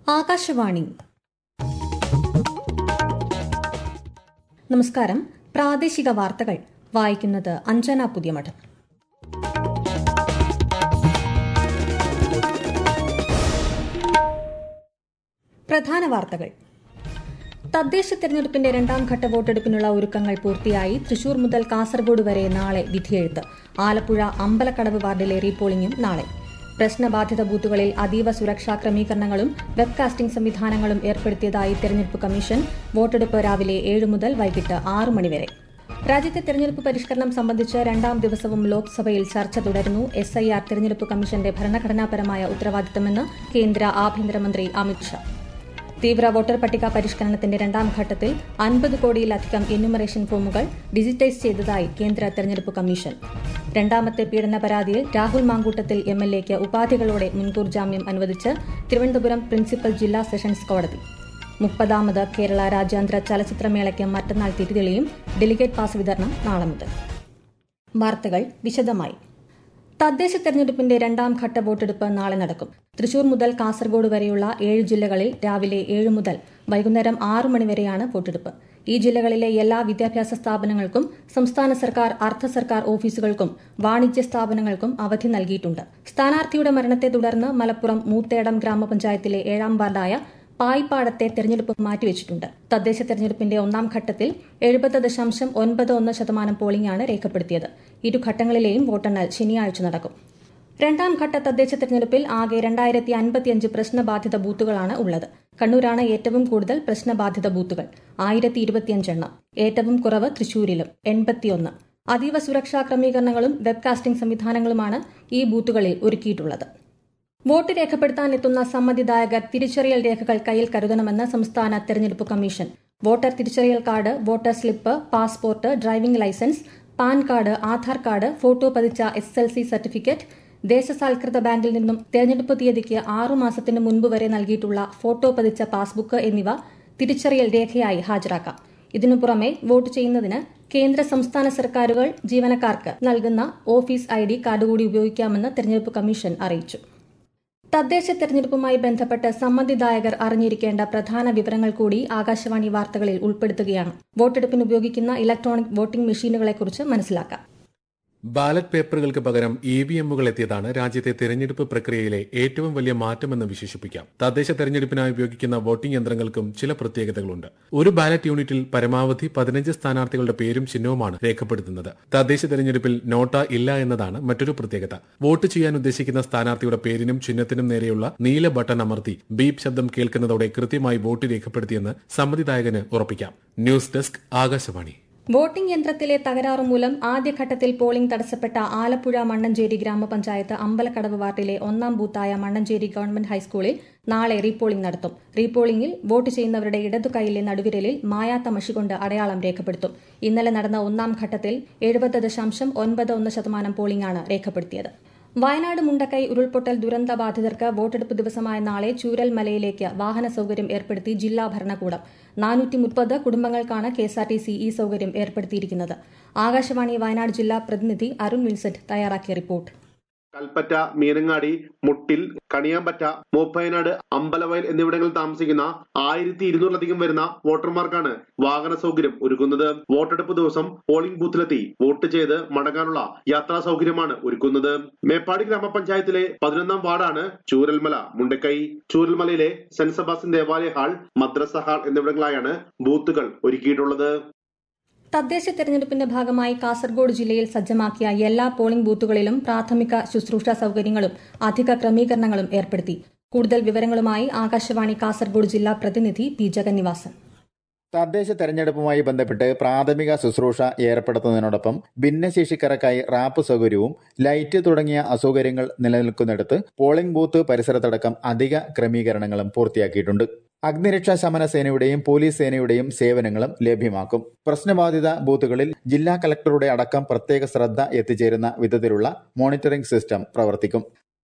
ആകാശവാണി നമസ്കാരം പ്രാദേശിക വാർത്തകൾ വായിക്കുന്നത് അഞ്ജന പുതിയമഠം പ്രധാന വാർത്തകൾ തദ്ദേശ തെരഞ്ഞെടുപ്പിന്റെ രണ്ടാം ഘട്ട വോട്ടെടുപ്പിനുള്ള ഒരുക്കങ്ങൾ പൂർത്തിയായി തൃശൂർ മുതൽ കാസർഗോഡ് വരെ നാളെ വിധിയെഴുത്ത് ആലപ്പുഴ അമ്പലക്കടവ് വാർഡിലെ റീപോളിംഗും നാളെ പ്രശ്നബാധിത ബൂത്തുകളിൽ അതീവ സുരക്ഷാ ക്രമീകരണങ്ങളും വെബ്കാസ്റ്റിംഗ് സംവിധാനങ്ങളും ഏർപ്പെടുത്തിയതായി തെരഞ്ഞെടുപ്പ് കമ്മീഷൻ വോട്ടെടുപ്പ് രാവിലെ ഏഴ് മുതൽ വൈകിട്ട് ആറ് മണിവരെ രാജ്യത്തെ തെരഞ്ഞെടുപ്പ് പരിഷ്കരണം സംബന്ധിച്ച് രണ്ടാം ദിവസവും ലോക്സഭയിൽ ചർച്ച തുടരുന്നു എസ് ഐ ആർ തെരഞ്ഞെടുപ്പ് കമ്മീഷന്റെ ഭരണഘടനാപരമായ ഉത്തരവാദിത്തമെന്ന് കേന്ദ്ര ആഭ്യന്തരമന്ത്രി അമിത്ഷാ തീവ്ര വോട്ടർ പട്ടിക പരിഷ്കരണത്തിന്റെ രണ്ടാം ഘട്ടത്തിൽ അൻപത് കോടിയിലധികം എന്യൂമറേഷൻ ഫോമുകൾ ഡിജിറ്റൈസ് ചെയ്തതായി കേന്ദ്ര തെരഞ്ഞെടുപ്പ് കമ്മീഷൻ രണ്ടാമത്തെ പീഡന പരാതിയിൽ രാഹുൽ മാങ്കൂട്ടത്തിൽ എം എൽ എക്ക് ഉപാധികളോടെ മുൻകൂർ ജാമ്യം അനുവദിച്ച് തിരുവനന്തപുരം പ്രിൻസിപ്പൽ ജില്ലാ സെഷൻസ് കോടതി മുപ്പതാമത് കേരള രാജ്യാന്തര ചലച്ചിത്രമേളയ്ക്ക് മറ്റന്നാൾ തിരിതെളിയും ഡെലിഗേറ്റ് പാസ് വിതരണം നാളെ മുതൽ വാർത്തകൾ വിശദമായി തദ്ദേശ തെരഞ്ഞെടുപ്പിന്റെ രണ്ടാം ഘട്ട വോട്ടെടുപ്പ് നാളെ നടക്കും തൃശൂർ മുതൽ കാസർഗോഡ് വരെയുള്ള ഏഴ് ജില്ലകളിൽ രാവിലെ ഏഴ് മുതൽ വൈകുന്നേരം ആറ് മണിവരെയാണ് വോട്ടെടുപ്പ് ഈ ജില്ലകളിലെ എല്ലാ വിദ്യാഭ്യാസ സ്ഥാപനങ്ങൾക്കും സംസ്ഥാന സർക്കാർ അർദ്ധ സർക്കാർ ഓഫീസുകൾക്കും വാണിജ്യ സ്ഥാപനങ്ങൾക്കും അവധി നൽകിയിട്ടുണ്ട് സ്ഥാനാർത്ഥിയുടെ മരണത്തെ തുടർന്ന് മലപ്പുറം മൂത്തേടം ഗ്രാമപഞ്ചായത്തിലെ ഏഴാം വാർഡായ പായിപ്പാടത്തെ തെരഞ്ഞെടുപ്പ് മാറ്റിവെച്ചിട്ടുണ്ട് തദ്ദേശ തെരഞ്ഞെടുപ്പിന്റെ ഒന്നാം ഘട്ടത്തിൽ എഴുപത് ദശാംശം ഒൻപത് ഒന്ന് ശതമാനം പോളിംഗാണ് രേഖപ്പെടുത്തിയത് ഇരു ഘട്ടങ്ങളിലെയും വോട്ടെണ്ണൽ ശനിയാഴ്ച നടക്കും രണ്ടാം ഘട്ട തദ്ദേശ തെരഞ്ഞെടുപ്പിൽ ആകെ രണ്ടായിരത്തി അൻപത്തിയഞ്ച് പ്രശ്നബാധിത ബൂത്തുകളാണ് ഉള്ളത് കണ്ണൂരാണ് ഏറ്റവും കൂടുതൽ പ്രശ്നബാധിത ബൂത്തുകൾ ആയിരത്തി ഇരുപത്തിയഞ്ചെണ്ണം ഏറ്റവും കുറവ് തൃശൂരിലും എൺപത്തിയൊന്ന് അതീവ സുരക്ഷാ ക്രമീകരണങ്ങളും വെബ്കാസ്റ്റിംഗ് സംവിധാനങ്ങളുമാണ് ഈ ബൂത്തുകളിൽ ഒരുക്കിയിട്ടുള്ളത് വോട്ട് രേഖപ്പെടുത്താൻ എത്തുന്ന സമ്മതിദായകർ തിരിച്ചറിയൽ രേഖകൾ കയ്യിൽ കരുതണമെന്ന് സംസ്ഥാന തെരഞ്ഞെടുപ്പ് കമ്മീഷൻ വോട്ടർ തിരിച്ചറിയൽ card voter slip passport driving licence PAN card Aadhaar card photo പതിച്ച എസ് എൽ സി സർട്ടിഫിക്കറ്റ് ദേശസാൽകൃത ബാങ്കിൽ നിന്നും തെരഞ്ഞെടുപ്പ് തീയതിക്ക് ആറു മാസത്തിന് മുൻപ് വരെ നൽകിയിട്ടുള്ള ഫോട്ടോ പതിച്ച പാസ്ബുക്ക് എന്നിവ തിരിച്ചറിയൽ രേഖയായി ഹാജരാക്കാം ഇതിനു പുറമെ വോട്ട് ചെയ്യുന്നതിന് കേന്ദ്ര സംസ്ഥാന സർക്കാരുകൾ ജീവനക്കാർക്ക് നൽകുന്ന ഓഫീസ് ഐ ഡി കാർഡ് കൂടി ഉപയോഗിക്കാമെന്ന് തെരഞ്ഞെടുപ്പ് കമ്മീഷൻ അറിയിച്ചു തദ്ദേശ തെരഞ്ഞെടുപ്പുമായി ബന്ധപ്പെട്ട് സമ്മതിദായകർ അറിഞ്ഞിരിക്കേണ്ട പ്രധാന വിവരങ്ങൾ കൂടി ആകാശവാണി വാർത്തകളിൽ ഉൾപ്പെടുത്തുകയാണ് വോട്ടെടുപ്പിന് ഉപയോഗിക്കുന്ന ഇലക്ട്രോണിക് വോട്ടിംഗ് മെഷീനുകളെക്കുറിച്ച് മനസ്സിലാക്കാം ബാലറ്റ് പേപ്പറുകൾക്ക് പകരം ഇ വി എമ്മുകൾ എത്തിയതാണ് രാജ്യത്തെ തെരഞ്ഞെടുപ്പ് പ്രക്രിയയിലെ ഏറ്റവും വലിയ മാറ്റമെന്ന് വിശേഷിപ്പിക്കാം തദ്ദേശ തെരഞ്ഞെടുപ്പിനായി ഉപയോഗിക്കുന്ന വോട്ടിംഗ് യന്ത്രങ്ങൾക്കും ചില പ്രത്യേകതകളുണ്ട് ഒരു ബാലറ്റ് യൂണിറ്റിൽ പരമാവധി പതിനഞ്ച് സ്ഥാനാർത്ഥികളുടെ പേരും ചിഹ്നവുമാണ് രേഖപ്പെടുത്തുന്നത് തദ്ദേശ തെരഞ്ഞെടുപ്പിൽ നോട്ട ഇല്ല എന്നതാണ് മറ്റൊരു പ്രത്യേകത വോട്ട് ചെയ്യാൻ ഉദ്ദേശിക്കുന്ന സ്ഥാനാർത്ഥിയുടെ പേരിനും ചിഹ്നത്തിനും നേരെയുള്ള നീല ബട്ടൺ അമർത്തി ബീപ് ശബ്ദം കേൾക്കുന്നതോടെ കൃത്യമായി വോട്ട് രേഖപ്പെടുത്തിയെന്ന് സമ്മതിദായകന് ഉറപ്പിക്കാം ന്യൂസ് ഡെസ്ക് ആകാശവാണി വോട്ടിംഗ് യന്ത്രത്തിലെ തകരാറ് മൂലം ആദ്യഘട്ടത്തിൽ പോളിംഗ് തടസ്സപ്പെട്ട ആലപ്പുഴ മണ്ണഞ്ചേരി ഗ്രാമപഞ്ചായത്ത് അമ്പലക്കടവ് വാർഡിലെ ഒന്നാം ബൂത്തായ മണ്ണഞ്ചേരി ഗവൺമെന്റ് ഹൈസ്കൂളിൽ നാളെ റീപോളിംഗ് നടത്തും റീപോളിംഗിൽ വോട്ട് ചെയ്യുന്നവരുടെ ഇടതു കൈയിലെ നടുവിരലിൽ മായാത്ത മഷി കൊണ്ട് അടയാളം രേഖപ്പെടുത്തും ഇന്നലെ നടന്ന ഒന്നാം ഘട്ടത്തിൽ എഴുപത് ദശാംശം ഒൻപത് ഒന്ന് ശതമാനം പോളിംഗാണ് രേഖപ്പെടുത്തിയത് വയനാട് മുണ്ടക്കൈ ഉരുൾപൊട്ടൽ ദുരന്ത ബാധിതർക്ക് വോട്ടെടുപ്പ് ദിവസമായ നാളെ ചൂരൽമലയിലേക്ക് വാഹന സൌകര്യം ഏർപ്പെടുത്തി ജില്ലാ ഭരണകൂടം നാനൂറ്റി മുപ്പത് കുടുംബങ്ങൾക്കാണ് കെഎസ്ആർടിസി ഈ സൌകര്യം ഏർപ്പെടുത്തിയിരിക്കുന്നത് ആകാശവാണി വയനാട് ജില്ലാ പ്രതിനിധി അരുൺ വിൻസെന്റ് തയ്യാറാക്കിയ റിപ്പോർട്ട് കൽപ്പറ്റ മീനങ്ങാടി മുട്ടിൽ കണിയാമ്പറ്റ മൂപ്പയനാട് അമ്പലവയൽ എന്നിവിടങ്ങളിൽ താമസിക്കുന്ന ആയിരത്തി ഇരുന്നൂറിലധികം വരുന്ന വോട്ടർമാർക്കാണ് വാഹന സൗകര്യം ഒരുക്കുന്നത് വോട്ടെടുപ്പ് ദിവസം പോളിംഗ് ബൂത്തിലെത്തി വോട്ട് ചെയ്ത് മടങ്ങാനുള്ള യാത്രാ സൗകര്യമാണ് ഒരുക്കുന്നത് മേപ്പാടി ഗ്രാമപഞ്ചായത്തിലെ പതിനൊന്നാം വാർഡാണ് ചൂരൽമല മുണ്ടക്കൈ ചൂരൽമലയിലെ സെന്റ് സെബാസ്റ്റ്യൻ ദേവാലയ ഹാൾ മദ്രസ ഹാൾ എന്നിവിടങ്ങളായാണ് ബൂത്തുകൾ ഒരുക്കിയിട്ടുള്ളത് തദ്ദേശ തെരഞ്ഞെടുപ്പിന്റെ ഭാഗമായി കാസർഗോഡ് ജില്ലയിൽ സജ്ജമാക്കിയ എല്ലാ പോളിംഗ് ബൂത്തുകളിലും പ്രാഥമിക ശുശ്രൂഷ സൌകര്യങ്ങളും അധിക ക്രമീകരണങ്ങളും ഏർപ്പെടുത്തി കൂടുതൽ വിവരങ്ങളുമായി ആകാശവാണി കാസർഗോഡ് ജില്ലാ പ്രതിനിധി പി ജഗന്നിവാസൻ തദ്ദേശ തെരഞ്ഞെടുപ്പുമായി ബന്ധപ്പെട്ട് പ്രാഥമിക ശുശ്രൂഷ ഏർപ്പെടുത്തുന്നതിനോടൊപ്പം ഭിന്നശേഷിക്കാർക്കായി റാപ്പ് സൗകര്യവും ലൈറ്റ് തുടങ്ങിയ അസൗകര്യങ്ങൾ നിലനിൽക്കുന്നിടത്ത് പോളിംഗ് ബൂത്ത് പരിസരത്തടക്കം അധിക ക്രമീകരണങ്ങളും പൂർത്തിയാക്കിയിട്ടുണ്ട് അഗ്നിരക്ഷാ ശമന സേനയുടെയും പോലീസ് സേനയുടെയും സേവനങ്ങളും ലഭ്യമാക്കും പ്രശ്നബാധിത ബൂത്തുകളിൽ ജില്ലാ കലക്ടറുടെ അടക്കം പ്രത്യേക ശ്രദ്ധ എത്തിച്ചേരുന്ന വിധത്തിലുള്ള മോണിറ്ററിംഗ് സിസ്റ്റം പ്രവർത്തിക്കും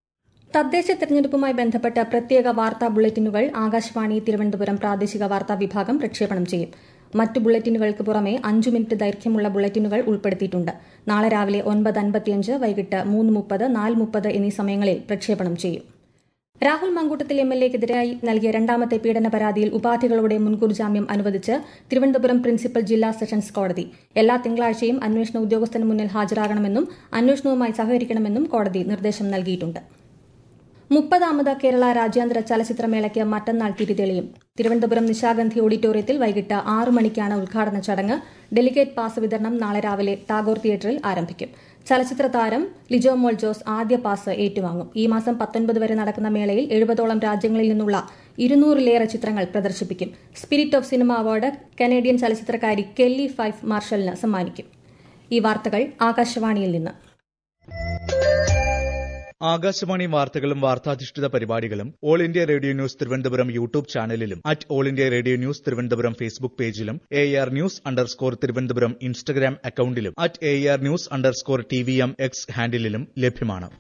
തദ്ദേശ തെരഞ്ഞെടുപ്പുമായി ബന്ധപ്പെട്ട പ്രത്യേക വാർത്താ ബുള്ളറ്റിനുകൾ ആകാശവാണി തിരുവനന്തപുരം പ്രാദേശിക വാർത്താ വിഭാഗം പ്രക്ഷേപണം ചെയ്യും മറ്റു ബുള്ളറ്റിനുകൾക്ക് പുറമെ അഞ്ചു മിനിറ്റ് ദൈർഘ്യമുള്ള ബുള്ളറ്റിനുകൾ ഉൾപ്പെടുത്തിയിട്ടുണ്ട് നാളെ രാവിലെ ഒൻപത് അൻപത്തിയഞ്ച് വൈകിട്ട് മൂന്ന് മുപ്പത് നാല് മുപ്പത് എന്നീ സമയങ്ങളിൽ പ്രക്ഷേപണം ചെയ്യും രാഹുൽ മങ്കൂട്ടത്തിൽ എം എൽ എക്കെതിരായി നൽകിയ രണ്ടാമത്തെ പീഡന പരാതിയിൽ ഉപാധികളോടെ മുൻകൂർ ജാമ്യം അനുവദിച്ച് തിരുവനന്തപുരം പ്രിൻസിപ്പൽ ജില്ലാ സെഷൻസ് കോടതി എല്ലാ തിങ്കളാഴ്ചയും അന്വേഷണ ഉദ്യോഗസ്ഥന് മുന്നിൽ ഹാജരാകണമെന്നും അന്വേഷണവുമായി സഹകരിക്കണമെന്നും കോടതി നിർദ്ദേശം നൽകിയിട്ടുണ്ട് മുപ്പതാമത് കേരള രാജ്യാന്തര ചലച്ചിത്രമേളയ്ക്ക് മറ്റന്നാൾ തിരിതെളിയും തിരുവനന്തപുരം നിശാഗന്ധി ഓഡിറ്റോറിയത്തിൽ വൈകിട്ട് ആറ് മണിക്കാണ് ഉദ്ഘാടന ചടങ്ങ് ഡെലിഗേറ്റ് പാസ് വിതരണം നാളെ രാവിലെ ടാഗോർ തിയേറ്ററിൽ ആരംഭിക്കും ചലച്ചിത്ര താരം ലിജോ മോൾ ജോസ് ആദ്യ പാസ് ഏറ്റുവാങ്ങും ഈ മാസം പത്തൊൻപത് വരെ നടക്കുന്ന മേളയിൽ എഴുപതോളം രാജ്യങ്ങളിൽ നിന്നുള്ള ഇരുന്നൂറിലേറെ ചിത്രങ്ങൾ പ്രദർശിപ്പിക്കും spirit of cinema award Canadian ചലച്ചിത്രകാരി കെല്ലി ഫൈഫ് മാർഷലിന് സമ്മാനിക്കും ഈ വാർത്തകൾ ആകാശവാണിയിൽ നിന്ന് ആകാശവാണി വാർത്തകളും വാർത്താധിഷ്ഠിത പരിപാടികളും all India radio news Thiruvananthapuram YouTube ചാനലിലും at all India radio news Thiruvananthapuram Facebook പേജിലും A R news underscore Thiruvananthapuram Instagram അക്കൌണ്ടിലും at A R news underscore T V M X ഹാൻഡിലും ലഭ്യമാണ്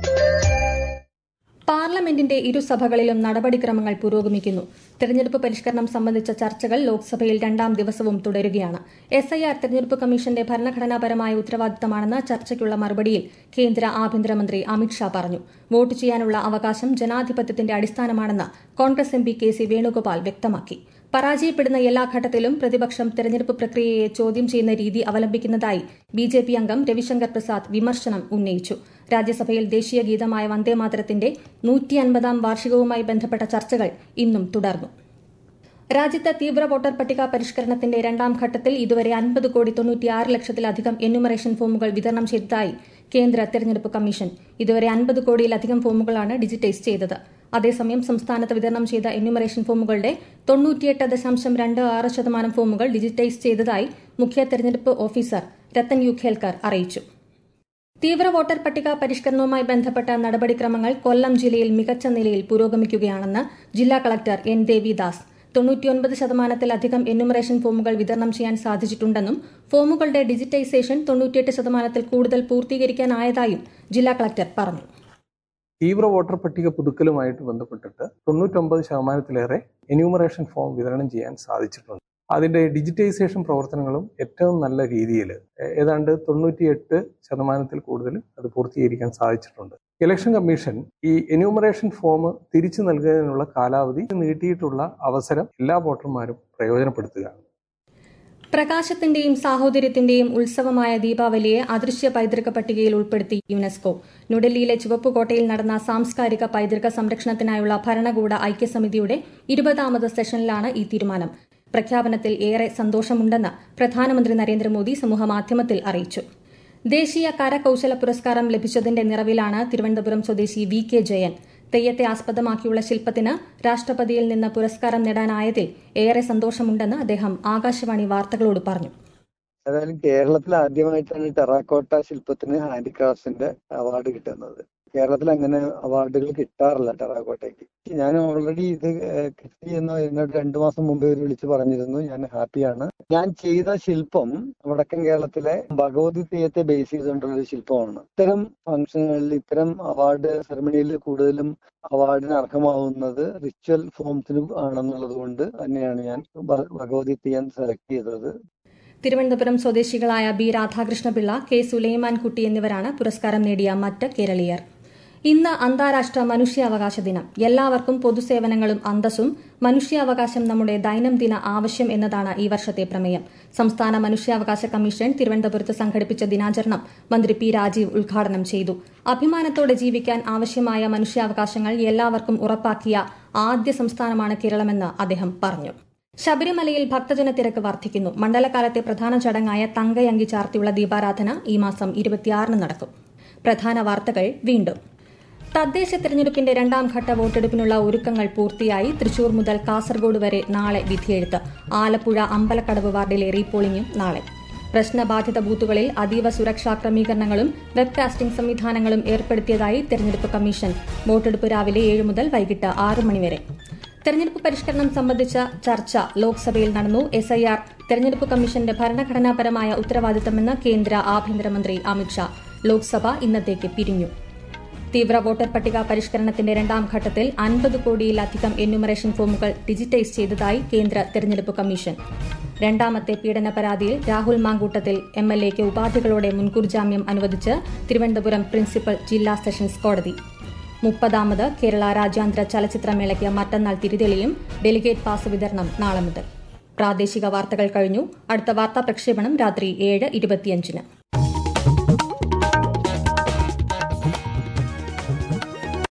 പാർലമെന്റിന്റെ ഇരുസഭകളിലും നടപടിക്രമങ്ങൾ പുരോഗമിക്കുന്നു തെരഞ്ഞെടുപ്പ് പരിഷ്കരണം സംബന്ധിച്ച ചർച്ചകൾ ലോക്സഭയിൽ രണ്ടാം ദിവസവും തുടരുകയാണ് എസ് ഐ ആർ തെരഞ്ഞെടുപ്പ് കമ്മീഷന്റെ ഭരണഘടനാപരമായ ഉത്തരവാദിത്തമാണെന്ന് ചർച്ചയ്ക്കുള്ള മറുപടിയിൽ കേന്ദ്ര ആഭ്യന്തരമന്ത്രി അമിത്ഷാ പറഞ്ഞു വോട്ട് ചെയ്യാനുള്ള അവകാശം ജനാധിപത്യത്തിന്റെ അടിസ്ഥാനമാണെന്ന് Congress M P K C Venugopal വ്യക്തമാക്കി പരാജയപ്പെടുന്ന എല്ലാ ഘട്ടത്തിലും പ്രതിപക്ഷം തെരഞ്ഞെടുപ്പ് പ്രക്രിയയെ ചോദ്യം ചെയ്യുന്ന രീതി അവലംബിക്കുന്നതായി ബി ജെ പി അംഗം രവിശങ്കർ പ്രസാദ് വിമർശനം ഉന്നയിച്ചു രാജ്യസഭയിൽ ദേശീയ ഗീതമായ വന്ദേമാതരത്തിന്റെ നൂറ്റി അൻപതാം വാർഷികവുമായി ബന്ധപ്പെട്ട ചർച്ചകൾ ഇന്നും തുടർന്നു രാജ്യത്ത് തീവ്ര വോട്ടർ പട്ടിക പരിഷ്കരണത്തിന്റെ രണ്ടാം ഘട്ടത്തിൽ ഇതുവരെ അൻപത് കോടി തൊണ്ണൂറ്റിയാറ് ലക്ഷത്തിലധികം എന്യൂമറേഷൻ ഫോമുകൾ വിതരണം ചെയ്തതായി കേന്ദ്ര തെരഞ്ഞെടുപ്പ് കമ്മീഷൻ ഇതുവരെ അൻപത് കോടിയിലധികം ഫോമുകളാണ് ഡിജിറ്റൈസ് ചെയ്തത് അതേസമയം സംസ്ഥാനത്ത് വിതരണം ചെയ്ത എന്യൂമറേഷൻ ഫോമുകളുടെ തൊണ്ണൂറ്റിയെട്ട് ദശാംശം രണ്ട് ആറ് ശതമാനം ഫോമുകൾ ഡിജിറ്റൈസ് ചെയ്തതായി മുഖ്യ തെരഞ്ഞെടുപ്പ് ഓഫീസർ രത്തൻ യു ഖേൽക്കർ അറിയിച്ചു തീവ്ര വോട്ടർ പട്ടിക പരിഷ്കരണവുമായി ബന്ധപ്പെട്ട നടപടിക്രമങ്ങൾ കൊല്ലം ജില്ലയിൽ മികച്ച നിലയിൽ പുരോഗമിക്കുകയാണെന്ന് ജില്ലാ കളക്ടർ എൻ ദേവിദാസ് തൊണ്ണൂറ്റിയൊൻപത് ശതമാനത്തിലധികം എന്യൂമറേഷൻ ഫോമുകൾ വിതരണം ചെയ്യാൻ സാധിച്ചിട്ടുണ്ടെന്നും ഫോമുകളുടെ ഡിജിറ്റൈസേഷൻ തൊണ്ണൂറ്റിയെട്ട് ശതമാനത്തിൽ കൂടുതൽ പൂർത്തീകരിക്കാനായതായും ജില്ലാ കളക്ടർ പറഞ്ഞു തീവ്ര വോട്ടർ പട്ടിക പുതുക്കലുമായിട്ട് ബന്ധപ്പെട്ടിട്ട് തൊണ്ണൂറ്റൊമ്പത് ശതമാനത്തിലേറെ എന്യൂമറേഷൻ ഫോം വിതരണം ചെയ്യാൻ സാധിച്ചിട്ടുണ്ട് അതിന്റെ ഡിജിറ്റൈസേഷൻ പ്രവർത്തനങ്ങളും ഏറ്റവും നല്ല രീതിയിൽ ഏതാണ്ട് തൊണ്ണൂറ്റിയെട്ട് ശതമാനത്തിൽ കൂടുതൽ അത് പൂർത്തീകരിക്കാൻ സാധിച്ചിട്ടുണ്ട് ഇലക്ഷൻ കമ്മീഷൻ ഈ എന്യൂമറേഷൻ ഫോം തിരിച്ചു നൽകുന്നതിനുള്ള കാലാവധി നീട്ടിയിട്ടുള്ള അവസരം എല്ലാ വോട്ടർമാരും പ്രയോജനപ്പെടുത്തുകയാണ് പ്രകാശത്തിന്റെയും സാഹോദര്യത്തിന്റെയും ഉത്സവമായ ദീപാവലിയെ അദൃശ്യ പൈതൃക പട്ടികയിൽ ഉൾപ്പെടുത്തി യുനെസ്കോ ന്യൂഡൽഹിയിലെ ചുവപ്പുകോട്ടയിൽ നടന്ന സാംസ്കാരിക പൈതൃക സംരക്ഷണത്തിനായുള്ള ഭരണകൂട ഐക്യസമിതിയുടെ ഇരുപതാമത് സെഷനിലാണ് ഈ തീരുമാനം പ്രഖ്യാപനത്തിൽ ഏറെ സന്തോഷമുണ്ടെന്ന് പ്രധാനമന്ത്രി നരേന്ദ്രമോദി സമൂഹമാധ്യമത്തിൽ അറിയിച്ചു ദേശീയ കരകൌശല പുരസ്കാരം ലഭിച്ചതിന്റെ നിറവിലാണ് തിരുവനന്തപുരം സ്വദേശി വി കെ ജയൻ തെയ്യത്തെ ആസ്പദമാക്കിയുള്ള ശില്പത്തിന് രാഷ്ട്രപതിയിൽ നിന്ന് പുരസ്കാരം നേടാനായതിൽ ഏറെ സന്തോഷമുണ്ടെന്ന് അദ്ദേഹം ആകാശവാണി വാർത്തകളോട് പറഞ്ഞു ഏതായാലും കേരളത്തിൽ ആദ്യമായിട്ടാണ് ടെറാക്കോട്ട ശില്പത്തിന് ഹാൻഡിക്രാഫ്റ്റ്സിന്റെ അവാർഡ് കിട്ടുന്നത് കേരളത്തിൽ അങ്ങനെ അവാർഡുകൾ കിട്ടാറില്ല ടെറാക്കോട്ടയ്ക്ക് ഞാൻ ഓൾറെഡി ഇത് കിട്ടി എന്ന് എന്നോട് രണ്ടു മാസം മുമ്പ് ഇവർ വിളിച്ച് പറഞ്ഞിരുന്നു ഞാൻ ഹാപ്പിയാണ് ഞാൻ ചെയ്ത ശില്പം വടക്കൻ കേരളത്തിലെ ഭഗവതി തെയ്യത്തെ ബേസ് ചെയ്തുകൊണ്ടുള്ള ഒരു ശില്പമാണ് ഇത്തരം ഫംഗ്ഷനുകളിൽ ഇത്തരം അവാർഡ് സെറമണിയിൽ കൂടുതലും അവാർഡിന് അർഹമാവുന്നത് റിച്വൽ ഫോംസിനും ആണെന്നുള്ളത് കൊണ്ട് തന്നെയാണ് ഞാൻ ഭഗവതി തെയ്യം സെലക്ട് ചെയ്തത് തിരുവനന്തപുരം സ്വദേശികളായ ബി രാധാകൃഷ്ണപിള്ള കെ സുലൈമാൻ കുട്ടി എന്നിവരാണ് പുരസ്കാരം നേടിയ മറ്റ് കേരളീയർ ഇന്ന് അന്താരാഷ്ട്ര മനുഷ്യാവകാശ ദിനം എല്ലാവർക്കും പൊതുസേവനങ്ങളും അന്തസ്സും മനുഷ്യാവകാശം നമ്മുടെ ദൈനംദിന ആവശ്യം എന്നതാണ് ഈ വർഷത്തെ പ്രമേയം സംസ്ഥാന മനുഷ്യാവകാശ കമ്മീഷൻ തിരുവനന്തപുരത്ത് സംഘടിപ്പിച്ച ദിനാചരണം മന്ത്രി പി രാജീവ് ഉദ്ഘാടനം ചെയ്തു അഭിമാനത്തോടെ ജീവിക്കാൻ ആവശ്യമായ മനുഷ്യാവകാശങ്ങൾ എല്ലാവർക്കും ഉറപ്പാക്കിയ ആദ്യ സംസ്ഥാനമാണ് കേരളമെന്ന് അദ്ദേഹം പറഞ്ഞു ശബരിമലയിൽ ഭക്തജന തിരക്ക് വർദ്ധിക്കുന്നു മണ്ഡലകാലത്തെ പ്രധാന ചടങ്ങായ തങ്കയങ്കി ചാർത്തിയുള്ള ദീപാരാധന ഈ മാസം ഇരുപത്തിയാറിന് നടക്കും പ്രധാന വാർത്തകൾ വീണ്ടും തദ്ദേശ തെരഞ്ഞെടുപ്പിന്റെ രണ്ടാം ഘട്ട വോട്ടെടുപ്പിനുള്ള ഒരുക്കങ്ങൾ പൂർത്തിയായി തൃശൂർ മുതൽ കാസർഗോഡ് വരെ നാളെ വിധിയെഴുത്ത് ആലപ്പുഴ അമ്പലക്കടവ് വാർഡിലെ റീപോളിംഗും നാളെ പ്രശ്നബാധിത ബൂത്തുകളിൽ അതീവ സുരക്ഷാ ക്രമീകരണങ്ങളും വെബ്കാസ്റ്റിംഗ് സംവിധാനങ്ങളും ഏർപ്പെടുത്തിയതായി തെരഞ്ഞെടുപ്പ് കമ്മീഷൻ വോട്ടെടുപ്പ് രാവിലെ ഏഴ് മുതൽ വൈകിട്ട് ആറ് മണിവരെ തെരഞ്ഞെടുപ്പ് പരിഷ്കരണം സംബന്ധിച്ച ചർച്ച ലോക്സഭയിൽ നടന്നു എസ്ഐആർ തെരഞ്ഞെടുപ്പ് കമ്മീഷന്റെ ഭരണഘടനാപരമായ ഉത്തരവാദിത്തമെന്ന് കേന്ദ്ര ആഭ്യന്തരമന്ത്രി അമിത്ഷാ ലോക്സഭ ഇന്നത്തേക്ക് പിരിഞ്ഞു തീവ്ര വോട്ടർ പട്ടിക പരിഷ്കരണത്തിന്റെ രണ്ടാം ഘട്ടത്തിൽ അൻപത് കോടിയിലധികം എന്യൂമറേഷൻ ഫോമുകൾ ഡിജിറ്റൈസ് ചെയ്തതായി കേന്ദ്ര തെരഞ്ഞെടുപ്പ് കമ്മീഷൻ രണ്ടാമത്തെ പീഡന പരാതിയിൽ രാഹുൽ മാങ്കൂട്ടത്തിൽ എം എൽ എക്ക് ഉപാധികളോടെ മുൻകൂർ ജാമ്യം അനുവദിച്ച് തിരുവനന്തപുരം പ്രിൻസിപ്പൽ ജില്ലാ സെഷൻസ് കോടതി മുപ്പതാമത് കേരള രാജ്യാന്തര ചലച്ചിത്രമേളയ്ക്ക് മറ്റന്നാൾ തിരിതെളിയും ഡെലിഗേറ്റ് പാസ് വിതരണം നാളെ മുതൽ പ്രാദേശിക വാർത്തകൾ കഴിഞ്ഞു അടുത്ത വാർത്താ പ്രക്ഷേപണം രാത്രി ഏഴ് ഇരുപത്തിയഞ്ചിന്